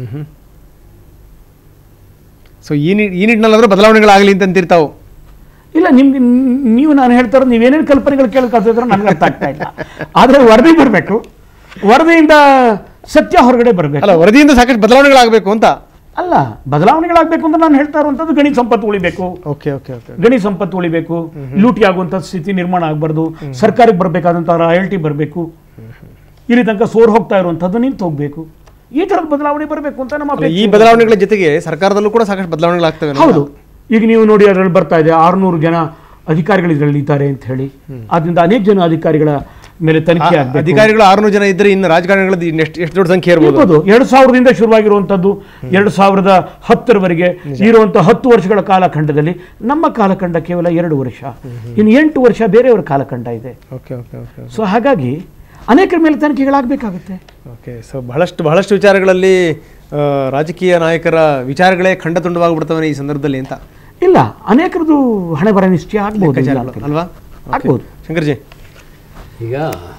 [SPEAKER 3] so ಈ ನಿ ಈ ನಿಟ್ಟಿನಲ್ಲಾದ್ರೂ ಬದಲಾವಣೆಗಳಾಗಲಿ ಅಂತ ಅಂತಿರ್ತಾವು
[SPEAKER 4] ಇಲ್ಲ ನಿಮ್ಗೆ ನೀವು ನಾನು ಹೇಳ್ತಾ ಇರೋದು ನೀವೇನೇನು ಕಲ್ಪನೆಗಳು ಕೇಳ್ಕೊಳ್ತಿದ್ರೆ ನನಗೆ ಅರ್ಥ ಆಗ್ತಾ ಇಲ್ಲ ಆದರೆ ವರದಿ ಬರಬೇಕು ವರದಿಯಿಂದ ಸತ್ಯ ಹೊರಗಡೆ ಬರಬೇಕು
[SPEAKER 3] ಅಲ್ಲ ವರದಿಯಿಂದ ಸಾಕಷ್ಟು ಬದಲಾವಣೆಗಳಾಗಬೇಕು ಅಂತ
[SPEAKER 4] ಅಲ್ಲ ಬದಲಾವಣೆಗಳಾಗಬೇಕು ಅಂತ ನಾನು ಹೇಳ್ತಾ ಇರುವಂಥದ್ದು ಗಣಿ ಸಂಪತ್ತು ಉಳಿಬೇಕು
[SPEAKER 3] ಓಕೆ ಓಕೆ ಓಕೆ
[SPEAKER 4] ಗಣಿ ಸಂಪತ್ತು ಉಳಿಬೇಕು ಲೂಟಿ ಆಗುವಂಥ ಸ್ಥಿತಿ ನಿರ್ಮಾಣ ಆಗಬಾರ್ದು ಸರ್ಕಾರಕ್ಕೆ ಬರಬೇಕಾದಂಥ ರಾಯಲ್ಟಿ ಬರಬೇಕು ಇಲ್ಲಿ ತನಕ ಸೋರ್ ಹೋಗ್ತಾ ಇರುವಂಥದ್ದು ನಿಂತು ಹೋಗಬೇಕು ಈ ಥರದ ಬದಲಾವಣೆ ಬರಬೇಕು ಅಂತ ನಮ್ಮ
[SPEAKER 3] ಈ
[SPEAKER 4] ಅಪೇಕ್ಷೆ.
[SPEAKER 3] ಬದಲಾವಣೆಗಳ ಜೊತೆಗೆ ಸರ್ಕಾರದಲ್ಲೂ ಕೂಡ ಸಾಕಷ್ಟು ಬದಲಾವಣೆಗಳಾಗ್ತವೆ ಅನ್ನೋ-
[SPEAKER 4] ಹೌದು ಈಗ ನೀವು ನೋಡಿ ಅದರಲ್ಲಿ ಬರ್ತಾ ಇದೆ ಆರುನೂರು ಜನ ಅಧಿಕಾರಿಗಳು ಇದರಲ್ಲಿ ಇದ್ದಾರೆ ಅಂತ ಹೇಳಿ ಆದ್ರಿಂದ ಅನೇಕ ಜನ ಅಧಿಕಾರಿಗಳ ಮೇಲೆ ತನಿಖೆ
[SPEAKER 3] ಆ-
[SPEAKER 4] ಆಗಬೇಕು
[SPEAKER 3] ಅಧಿಕಾರಿಗಳು ಆರುನೂರು ಜನ ಇದ್ರೆ ಇನ್ನು ರಾಜಕಾರಣಿಗಳದ್ದು ಎಷ್ಟು ಎಷ್ಟು ದೊಡ್ಡ ಸಂಖ್ಯೆ ಇರ್ಬೋದು
[SPEAKER 4] ಇರ್ಬೋದು ಎರಡು ಸಾವಿರದಿಂದ ಶುರುವಾಗಿರುವಂಥದ್ದು ಎರಡು ಸಾವಿರದ ಹತ್ತರವರೆಗೆ ಇರುವಂಥ ಹತ್ತು ವರ್ಷಗಳ ಕಾಲಖಂಡದಲ್ಲಿ ನಮ್ಮ ಕಾಲಖಂಡ ಕೇವಲ ಎರಡು ವರ್ಷ ಇನ್ನು ಎಂಟು ವರ್ಷ ಬೇರೆಯವರ ಕಾಲಖಂಡ ಇದೆ
[SPEAKER 3] ಓಕೆ ಓಕೆ ಓಕೆ
[SPEAKER 4] ಸೊ ಹಾಗಾಗಿ ಅನೇಕರ ಮೇಲೆ ತನಿಖೆಗಳಾಗಬೇಕಾಗುತ್ತೆ
[SPEAKER 3] ಓಕೆ ಸೊ ಬಹಳಷ್ಟು ಬಹಳಷ್ಟು ವಿಚಾರಗಳಲ್ಲಿ ಆ, ರಾಜಕೀಯ ನಾಯಕರ ವಿಚಾರಗಳೇ ಖಂಡ ತುಂಡವಾಗ್ಬಿಡ್ತವೆ ಈ ಸಂದರ್ಭದಲ್ಲಿ ಅಂತ
[SPEAKER 4] ಇಲ್ಲ ಅನೇಕರದು ಹಣೆ ಬರ ನಿಶ್ಚಯ ಆಗ್ಬೋದು ಇಲ್ಲ
[SPEAKER 3] ಲೆಕ್ಕಾಚಾರಗಳು,
[SPEAKER 4] ಅಂತಿಲ್ಲ.
[SPEAKER 3] ಅಲ್ವಾ
[SPEAKER 4] ಆಗ್ಬೋದು
[SPEAKER 3] ಶಂಕರ್ಜಿ
[SPEAKER 1] ಈಗ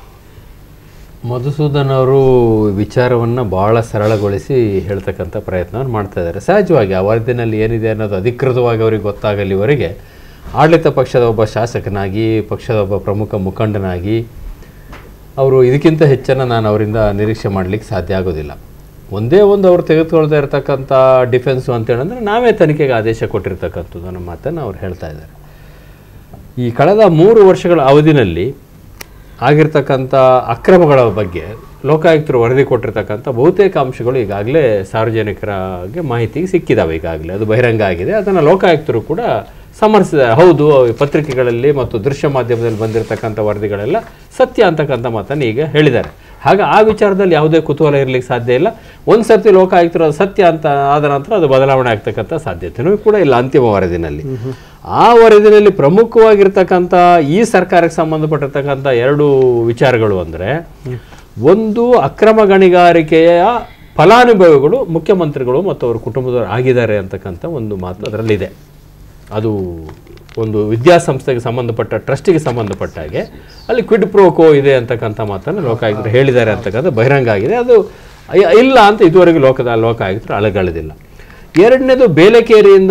[SPEAKER 1] ಮಧುಸೂದನ್ ಅವರು ವಿಚಾರವನ್ನು ಭಾಳ ಸರಳಗೊಳಿಸಿ ಹೇಳ್ತಕ್ಕಂಥ ಪ್ರಯತ್ನವನ್ನು ಮಾಡ್ತಾ ಇದ್ದಾರೆ ಸಹಜವಾಗಿ ಆ ವರದಿನಲ್ಲಿ ಏನಿದೆ ಅನ್ನೋದು ಅಧಿಕೃತವಾಗಿ ಅವರಿಗೆ ಗೊತ್ತಾಗಲಿವರೆಗೆ ಆಡಳಿತ ಪಕ್ಷದ ಒಬ್ಬ ಶಾಸಕನಾಗಿ ಪಕ್ಷದ ಒಬ್ಬ ಪ್ರಮುಖ ಮುಖಂಡನಾಗಿ ಅವರು ಇದಕ್ಕಿಂತ ಹೆಚ್ಚನ್ನು ನಾನು ಅವರಿಂದ ನಿರೀಕ್ಷೆ ಮಾಡಲಿಕ್ಕೆ ಸಾಧ್ಯ ಆಗೋದಿಲ್ಲ ಒಂದೇ ಒಂದು ಅವರು ತೆಗೆದುಕೊಳ್ತಾ ಇರತಕ್ಕಂಥ ಡಿಫೆನ್ಸು ಅಂತೇಳಂದ್ರೆ ನಾವೇ ತನಿಖೆಗೆ ಆದೇಶ ಕೊಟ್ಟಿರ್ತಕ್ಕಂಥದ್ದು ಅನ್ನೋ ಮಾತನ್ನು ಅವ್ರು ಹೇಳ್ತಾ ಇದ್ದಾರೆ ಈ ಕಳೆದ ಮೂರು ವರ್ಷಗಳ ಅವಧಿನಲ್ಲಿ ಆಗಿರ್ತಕ್ಕಂಥ ಅಕ್ರಮಗಳ ಬಗ್ಗೆ ಲೋಕಾಯುಕ್ತರು ವರದಿ ಕೊಟ್ಟಿರ್ತಕ್ಕಂಥ ಬಹುತೇಕ ಅಂಶಗಳು ಈಗಾಗಲೇ ಸಾರ್ವಜನಿಕರಿಗೆ ಮಾಹಿತಿಗೆ ಸಿಕ್ಕಿದಾವೆ ಈಗಾಗಲೇ ಅದು ಬಹಿರಂಗ ಆಗಿದೆ ಅದನ್ನು ಲೋಕಾಯುಕ್ತರು ಕೂಡ ಸಮರ್ಥಿಸಿದ್ದಾರೆ ಹೌದು ಪತ್ರಿಕೆಗಳಲ್ಲಿ ಮತ್ತು ದೃಶ್ಯ ಮಾಧ್ಯಮದಲ್ಲಿ ಬಂದಿರತಕ್ಕಂಥ ವರದಿಗಳೆಲ್ಲ ಸತ್ಯ ಅಂತಕ್ಕಂಥ ಮಾತನ್ನು ಈಗ ಹೇಳಿದ್ದಾರೆ ಹಾಗೆ ಆ ವಿಚಾರದಲ್ಲಿ ಯಾವುದೇ ಕುತೂಹಲ ಇರಲಿಕ್ಕೆ ಸಾಧ್ಯ ಇಲ್ಲ ಒಂದು ಸರ್ತಿ ಲೋಕಾಯುಕ್ತರು ಅದು ಸತ್ಯ ಅಂತ ಆದ ನಂತರ ಅದು ಬದಲಾವಣೆ ಆಗ್ತಕ್ಕಂಥ ಸಾಧ್ಯತೆಯೂ ಕೂಡ ಇಲ್ಲ ಅಂತಿಮ ವರದಿನಲ್ಲಿ ಆ ವರದಿನಲ್ಲಿ ಪ್ರಮುಖವಾಗಿರ್ತಕ್ಕಂಥ ಈ ಸರ್ಕಾರಕ್ಕೆ ಸಂಬಂಧಪಟ್ಟಿರ್ತಕ್ಕಂಥ ಎರಡು ವಿಚಾರಗಳು ಅಂದರೆ ಒಂದು ಅಕ್ರಮ ಗಣಿಗಾರಿಕೆಯ ಫಲಾನುಭವಿಗಳು ಮುಖ್ಯಮಂತ್ರಿಗಳು ಮತ್ತು ಅವರ ಕುಟುಂಬದವರು ಆಗಿದ್ದಾರೆ ಅಂತಕ್ಕಂಥ ಒಂದು ಮಾತು ಅದರಲ್ಲಿದೆ ಅದು ಒಂದು ವಿದ್ಯಾಸಂಸ್ಥೆಗೆ ಸಂಬಂಧಪಟ್ಟ ಟ್ರಸ್ಟಿಗೆ ಸಂಬಂಧಪಟ್ಟ ಹಾಗೆ ಅಲ್ಲಿ ಕ್ವಿಡ್ ಪ್ರೋಕೋ ಇದೆ ಅಂತಕ್ಕಂಥ ಮಾತನ್ನು ಲೋಕಾಯುಕ್ತರು ಹೇಳಿದ್ದಾರೆ ಅಂತಕ್ಕಂಥ ಬಹಿರಂಗ ಆಗಿದೆ ಅದು ಅಯ್ಯ- ಇಲ್ಲ ಅಂತ ಇದುವರೆಗೂ ಲೋಕದ ಲೋಕಾಯುಕ್ತರು ಅಲಗಳೆದಿಲ್ಲ ಎರಡನೇದು ಬೇಲೆಕೇರಿಯಿಂದ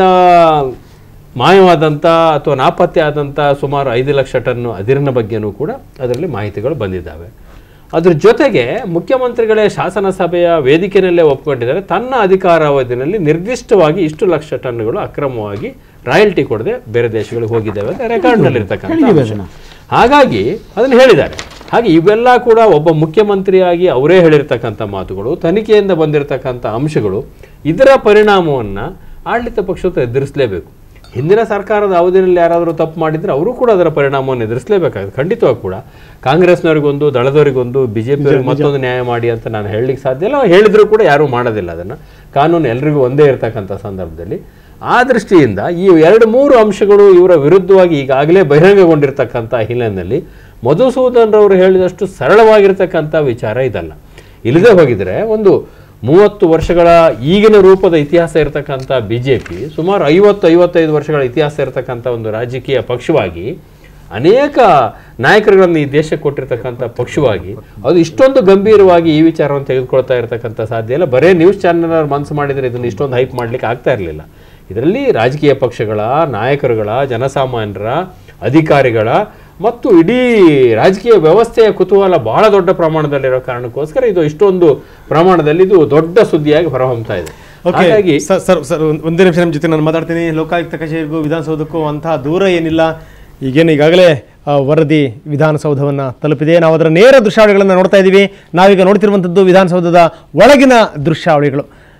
[SPEAKER 1] ಮಾಯವಾದಂಥ ಅಥವಾ ನಾಪತ್ತೆ ಆದಂಥ ಸುಮಾರು ಐದು ಲಕ್ಷ ಟನ್ ಅದಿರಿನ ಬಗ್ಗೆನೂ ಕೂಡ ಅದರಲ್ಲಿ ಮಾಹಿತಿಗಳು ಬಂದಿದ್ದಾವೆ ಅದ್ರ ಜೊತೆಗೆ ಮುಖ್ಯಮಂತ್ರಿಗಳೇ ಶಾಸನ ಸಭೆಯ ವೇದಿಕೆಯಲ್ಲೇ ಒಪ್ಕೊಂಡಿದ್ದಾರೆ ತನ್ನ ಅಧಿಕಾರಾವಧಿನಲ್ಲಿ ನಿರ್ದಿಷ್ಟವಾಗಿ ಇಷ್ಟು ಲಕ್ಷ ಟನ್ಗಳು ಅಕ್ರಮವಾಗಿ ರಾಯಲ್ಟಿ ಕೊಡದೆ ಬೇರೆ ದೇಶಗಳಿಗೆ ಹೋಗಿದ್ದಾವೆ ಅಂತ ರೆಕಾರ್ಡ್ನಲ್ಲಿರ್ತಕ್ಕಂಥ
[SPEAKER 4] ಹೇಳಿದ್ದೀವಿ
[SPEAKER 1] ಅಂಶ.
[SPEAKER 4] ಅದನ್ನ.
[SPEAKER 1] ಹಾಗಾಗಿ ಅದನ್ನು ಹೇಳಿದ್ದಾರೆ ಹಾಗೆ ಇವೆಲ್ಲ ಕೂಡ ಒಬ್ಬ ಮುಖ್ಯಮಂತ್ರಿಯಾಗಿ ಅವರೇ ಹೇಳಿರ್ತಕ್ಕಂಥ ಮಾತುಗಳು ತನಿಖೆಯಿಂದ ಬಂದಿರತಕ್ಕಂಥ ಅಂಶಗಳು ಇದರ ಪರಿಣಾಮವನ್ನು ಆಡಳಿತ ಪಕ್ಷದ ಎದುರಿಸಲೇಬೇಕು ಹಿಂದಿನ ಸರ್ಕಾರದ ಅವಧಿಯಲ್ಲಿ ಯಾರಾದರೂ ತಪ್ಪು ಮಾಡಿದ್ರೆ ಅವರು ಕೂಡ ಅದರ ಪರಿಣಾಮವನ್ನು ಎದುರಿಸಲೇಬೇಕಾಗುತ್ತೆ ಖಂಡಿತವಾಗಿ ಕೂಡ ಕಾಂಗ್ರೆಸ್ನವರಿಗೊಂದು ದಳದವರಿಗೊಂದು ಬಿ ಜೆ ಮತ್ತೊಂದು ನ್ಯಾಯ ಮಾಡಿ ಅಂತ ನಾನು ಹೇಳಲಿಕ್ಕೆ ಸಾಧ್ಯ ಇಲ್ಲ ಹೇಳಿದ್ರು ಕೂಡ ಯಾರೂ ಮಾಡೋದಿಲ್ಲ ಅದನ್ನು ಕಾನೂನು ಎಲ್ರಿಗೂ ಒಂದೇ ಇರತಕ್ಕಂಥ ಸಂದರ್ಭದಲ್ಲಿ ಆ ದೃಷ್ಟಿಯಿಂದ ಈ ಎರಡು ಮೂರು ಅಂಶಗಳು ಇವರ ವಿರುದ್ಧವಾಗಿ ಈಗಾಗಲೇ ಬಹಿರಂಗಗೊಂಡಿರ್ತಕ್ಕಂಥ ಹಿನ್ನೆಲೆಯಲ್ಲಿ ಮಧುಸೂದನ್ ರವರು ಹೇಳಿದಷ್ಟು ಸರಳವಾಗಿರ್ತಕ್ಕಂಥ ವಿಚಾರ ಇದಲ್ಲ ಇಲ್ಲದೆ ಹೋಗಿದ್ರೆ ಒಂದು ಮೂವತ್ತು ವರ್ಷಗಳ ಈಗಿನ ರೂಪದ ಇತಿಹಾಸ ಇರತಕ್ಕಂಥ ಬಿ ಜೆ ಪಿ ಸುಮಾರು ಐವತ್ತು ಐವತ್ತೈದು ವರ್ಷಗಳ ಇತಿಹಾಸ ಇರತಕ್ಕಂಥ ಒಂದು ರಾಜಕೀಯ ಪಕ್ಷವಾಗಿ ಅನೇಕ ನಾಯಕರುಗಳನ್ನು ಈ ದೇಶಕ್ಕೆ ಕೊಟ್ಟಿರ್ತಕ್ಕಂಥ ಪಕ್ಷವಾಗಿ ಅದು ಇಷ್ಟೊಂದು ಗಂಭೀರವಾಗಿ ಈ ವಿಚಾರವನ್ನು ತೆಗೆದುಕೊಳ್ತಾ ಇರತಕ್ಕಂಥ ಸಾಧ್ಯ ಇಲ್ಲ ಬರೇ ನ್ಯೂಸ್ ಚಾನೆಲ್ ಮನಸ್ಸು ಮಾಡಿದರೆ ಇದನ್ನು ಇಷ್ಟೊಂದು ಹೈಪ್ ಮಾಡಲಿಕ್ಕೆ ಆಗ್ತಾ ಇರಲಿಲ್ಲ ಇದರಲ್ಲಿ ರಾಜಕೀಯ ಪಕ್ಷಗಳ ನಾಯಕರುಗಳ ಜನಸಾಮಾನ್ಯರ ಅಧಿಕಾರಿಗಳ ಮತ್ತು ಇಡೀ ರಾಜಕೀಯ ವ್ಯವಸ್ಥೆಯ ಕುತೂಹಲ ಬಹಳ ದೊಡ್ಡ ಪ್ರಮಾಣದಲ್ಲಿರೋ ಕಾರಣಕ್ಕೋಸ್ಕರ ಇದು ಇಷ್ಟೊಂದು ಪ್ರಮಾಣದಲ್ಲಿ ಇದು ದೊಡ್ಡ ಸುದ್ದಿಯಾಗಿ ಹೊರಹೊಮ್ತಾ ಇದೆ
[SPEAKER 3] ಓಕೆ
[SPEAKER 1] ಹಾಗಾಗಿ
[SPEAKER 3] ಸರ್ ಸರ್ ಸರ್ ಒಂದ್- ಒಂದೇ ನಿಮಿಷ ನಿಮ್ಮ ಜೊತೆ ನಾನು ಮಾತಾಡ್ತೀನಿ ಲೋಕಾಯುಕ್ತ ಕಚೇರಿಗೂ ವಿಧಾನಸೌಧಕ್ಕೂ ಅಂತಹ ದೂರ ಏನಿಲ್ಲ ಈಗೇನು ಈಗಾಗಲೇ ಆ, ವರದಿ ವಿಧಾನಸೌಧವನ್ನು ತಲುಪಿದೆ ನಾವು ಅದರ ನೇರ ದೃಶ್ಯಾವಳಿಗಳನ್ನು ನೋಡ್ತಾ ಇದ್ದೀವಿ ನಾವೀಗ ನೋಡ್ತಿರುವಂಥದ್ದು ವಿಧಾನಸೌಧದ ಒಳಗಿನ ದೃಶ್ಯಾವಳಿಗಳು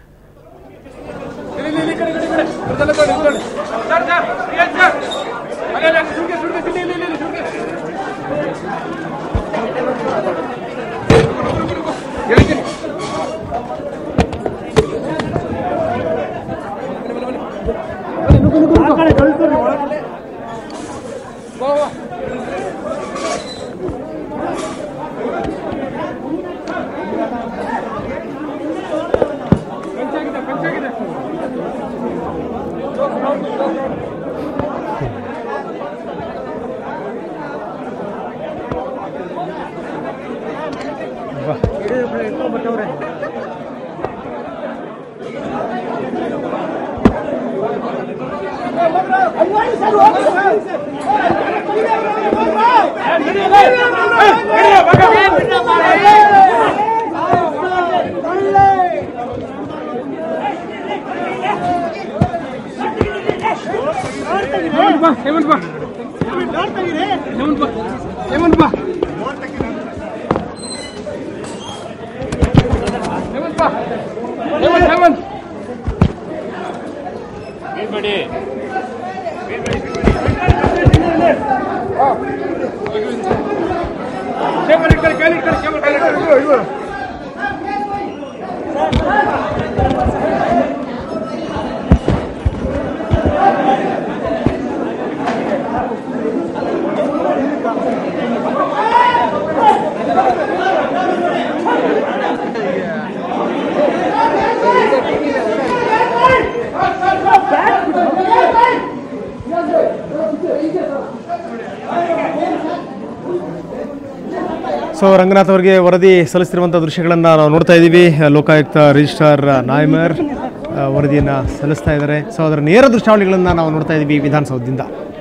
[SPEAKER 3] ಸೊ ರಂಗನಾಥ್ ಅವರಿಗೆ ವರದಿ ಸಲ್ಲಿಸ್ತಿರುವಂಥ ದೃಶ್ಯಗಳನ್ನು ನಾವು ನೋಡ್ತಾ ಇದ್ದೀವಿ ಲೋಕಾಯುಕ್ತ ರಿಜಿಸ್ಟ್ರಾರ್ ನಾಯ್ಮರ್ ಆ, ವರದಿಯನ್ನು ಸಲ್ಲಿಸ್ತಾ ಇದ್ದಾರೆ ಸೊ ಅದರ ನೇರ ದೃಶ್ಯಾವಳಿಗಳನ್ನು ನಾವು ನೋಡ್ತಾ ಇದ್ದೀವಿ ವಿಧಾನಸೌಧದಿಂದ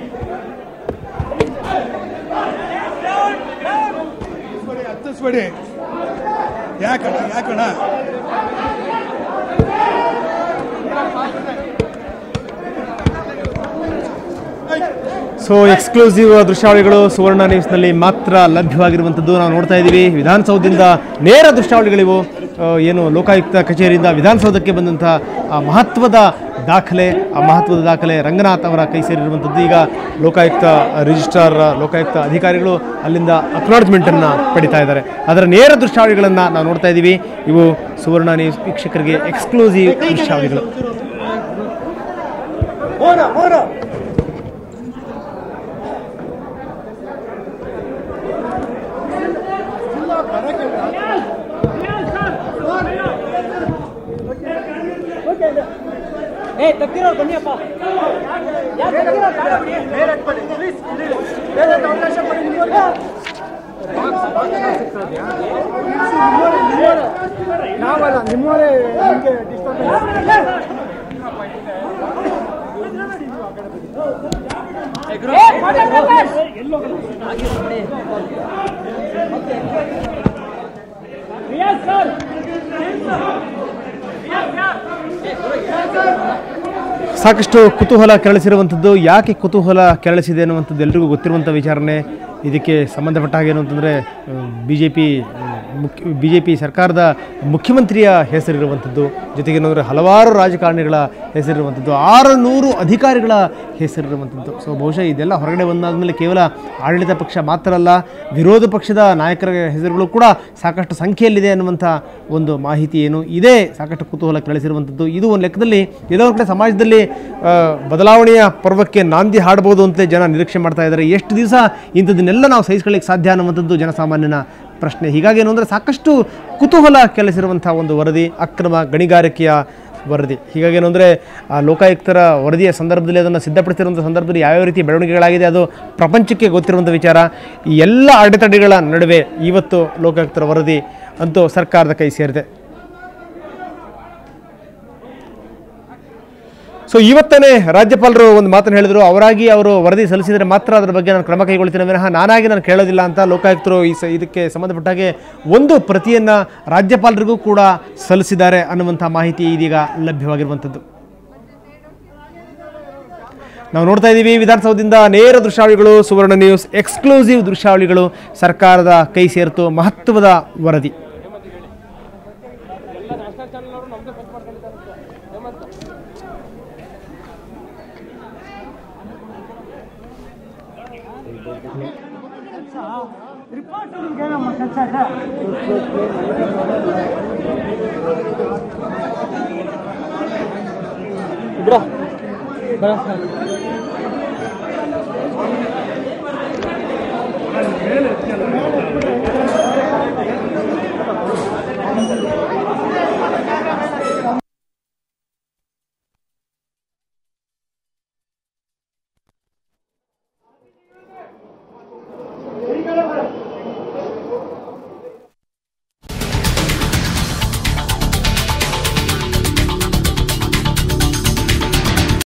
[SPEAKER 6] ಹತ್ತಿಸ್ಬೇಡಿ ಯಾಕಣ್ಣ ಯಾಕಣ್ಣ
[SPEAKER 3] ಸೊ ಎಕ್ಸ್ಕ್ಲೂಸಿವ್ ದೃಶ್ಯಾವಳಿಗಳು ಸುವರ್ಣ ನ್ಯೂಸ್ನಲ್ಲಿ ಮಾತ್ರ ಲಭ್ಯವಾಗಿರುವಂಥದ್ದು ನಾವು ನೋಡ್ತಾ ಇದ್ದೀವಿ ವಿಧಾನಸೌಧದಿಂದ ನೇರ ದೃಶ್ಯಾವಳಿಗಳಿವು ಆ, ಏನು ಲೋಕಾಯುಕ್ತ ಕಚೇರಿಯಿಂದ ವಿಧಾನಸೌಧಕ್ಕೆ ಬಂದಂಥ ಆ ಮಹತ್ವದ ದಾಖಲೆ ಆ ಮಹತ್ವದ ದಾಖಲೆ ರಂಗನಾಥ್ ಅವರ ಕೈ ಸೇರಿರುವಂಥದ್ದು ಈಗ ಲೋಕಾಯುಕ್ತ ರಿಜಿಸ್ಟ್ರಾರ್ ಲೋಕಾಯುಕ್ತ ಅಧಿಕಾರಿಗಳು ಅಲ್ಲಿಂದ ಅಕ್ನಾಲಜ್ಮೆಂಟನ್ನು ಪಡಿತಾ ಇದ್ದಾರೆ ಅದರ ನೇರ ದೃಶ್ಯಾವಳಿಗಳನ್ನು ನಾವು ನೋಡ್ತಾ ಇದ್ದೀವಿ ಇವು ಸುವರ್ಣ ನ್ಯೂಸ್ ವೀಕ್ಷಕರಿಗೆ ಎಕ್ಸ್ಕ್ಲೂಸಿವ್ ದೃಶ್ಯಾವಳಿಗಳು
[SPEAKER 5] ನಾವಲ್ಲ ನಿಮ್ಮವರೇ ನಿಮಗೆ ಡಿಸ್ಟರ್ಬ್
[SPEAKER 3] ಸಾಕಷ್ಟು ಕುತೂಹಲ ಕೆರಳಿಸಿರುವಂಥದ್ದು ಯಾಕೆ ಕುತೂಹಲ ಕೆರಳಿಸಿದೆ ಅನ್ನುವಂಥದ್ದು ಎಲ್ರಿಗೂ ಗೊತ್ತಿರುವಂಥ ವಿಚಾರಣೆ ಇದಕ್ಕೆ ಸಂಬಂಧಪಟ್ಟ ಹಾಗೆ ಏನು ಅಂತಂದರೆ ಬಿ ಜೆ ಪಿ ಮುಖ್ಯ ಬಿ ಜೆ ಪಿ ಸರ್ಕಾರದ ಮುಖ್ಯಮಂತ್ರಿಯ ಹೆಸರಿರುವಂಥದ್ದು ಜೊತೆಗೆ ಏನಂದರೆ ಹಲವಾರು ರಾಜಕಾರಣಿಗಳ ಹೆಸರಿರುವಂಥದ್ದು ಆರು ನೂರು ಅಧಿಕಾರಿಗಳ ಹೆಸರಿರುವಂಥದ್ದು ಸೊ ಬಹುಶಃ ಇದೆಲ್ಲ ಹೊರಗಡೆ ಬಂದಾದಮೇಲೆ ಕೇವಲ ಆಡಳಿತ ಪಕ್ಷ ಮಾತ್ರ ಅಲ್ಲ ವಿರೋಧ ಪಕ್ಷದ ನಾಯಕರ ಹೆಸರುಗಳು ಕೂಡ ಸಾಕಷ್ಟು ಸಂಖ್ಯೆಯಲ್ಲಿದೆ ಅನ್ನುವಂಥ ಒಂದು ಮಾಹಿತಿ ಏನು ಇದೇ ಸಾಕಷ್ಟು ಕುತೂಹಲ ಕೆರಳಿಸಿರುವಂಥದ್ದು ಇದು ಒಂದು ಲೆಕ್ಕದಲ್ಲಿ ಎಲ್ಲೋ ಒಂದು ಕಡೆ ಸಮಾಜದಲ್ಲಿ ಆ, ಬದಲಾವಣೆಯ ಪರ್ವಕ್ಕೆ ನಾಂದಿ ಹಾಡಬಹುದು ಅಂತಲೇ ಜನ ನಿರೀಕ್ಷೆ ಮಾಡ್ತಾ ಇದ್ದಾರೆ ಎಷ್ಟು ದಿವಸ ಇಂಥದ್ದನ್ನೆಲ್ಲ ನಾವು ಸಹಿಸ್ಕೊಳ್ಳಿಕ್ಕೆ ಸಾಧ್ಯ ಅನ್ನುವಂಥದ್ದು ಜನಸಾಮಾನ್ಯನ ಪ್ರಶ್ನೆ ಹೀಗಾಗಿ ಏನು ಅಂದರೆ ಸಾಕಷ್ಟು ಕುತೂಹಲ ಕೆಲಿಸಿರುವಂಥ ಒಂದು ವರದಿ ಅಕ್ರಮ ಗಣಿಗಾರಿಕೆಯ ವರದಿ ಹೀಗಾಗಿ ಏನು ಅಂದರೆ ಆ ಲೋಕಾಯುಕ್ತರ ವರದಿಯ ಸಂದರ್ಭದಲ್ಲಿ ಅದನ್ನು ಸಿದ್ಧಪಡಿಸಿರುವಂಥ ಸಂದರ್ಭದಲ್ಲಿ ಯಾವ್ಯಾವ ರೀತಿ ಬೆಳವಣಿಗೆಗಳಾಗಿದೆ ಅದು ಪ್ರಪಂಚಕ್ಕೆ ಗೊತ್ತಿರುವಂಥ ವಿಚಾರ ಈ ಎಲ್ಲ ಅಡೆತಡೆಗಳ ನಡುವೆ ಇವತ್ತು ಲೋಕಾಯುಕ್ತರ ವರದಿ ಅಂತೂ ಸರ್ಕಾರದ ಕೈ ಸೇರಿದೆ ಸೊ ಇವತ್ತನೇ ರಾಜ್ಯಪಾಲರು ಒಂದು ಮಾತನ್ನು ಹೇಳಿದ್ರು ಅವರಾಗಿ ಅವರು ವರದಿ ಸಲ್ಲಿಸಿದರೆ ಮಾತ್ರ ಅದರ ಬಗ್ಗೆ ನಾನು ಕ್ರಮ ಕೈಗೊಳ್ತೀನಿ ವಿನಃ ನಾನಾಗಿ ನಾನು ಕೇಳೋದಿಲ್ಲ ಅಂತ ಲೋಕಾಯುಕ್ತರು ಈ ಸ ಇದಕ್ಕೆ ಸಂಬಂಧಪಟ್ಟ ಹಾಗೆ ಒಂದು ಪ್ರತಿಯನ್ನು ರಾಜ್ಯಪಾಲರಿಗೂ ಕೂಡ ಸಲ್ಲಿಸಿದ್ದಾರೆ ಅನ್ನುವಂಥ ಮಾಹಿತಿ ಇದೀಗ ಲಭ್ಯವಾಗಿರುವಂಥದ್ದು ನಾವು ನೋಡ್ತಾ ಇದ್ದೀವಿ ವಿಧಾನಸೌಧದಿಂದ ನೇರ ದೃಶ್ಯಾವಳಿಗಳು ಸುವರ್ಣ ನ್ಯೂಸ್ ಎಕ್ಸ್ಕ್ಲೂಸಿವ್ ದೃಶ್ಯಾವಳಿಗಳು ಸರ್ಕಾರದ ಕೈ ಸೇರಿತು ಮಹತ್ವದ ವರದಿ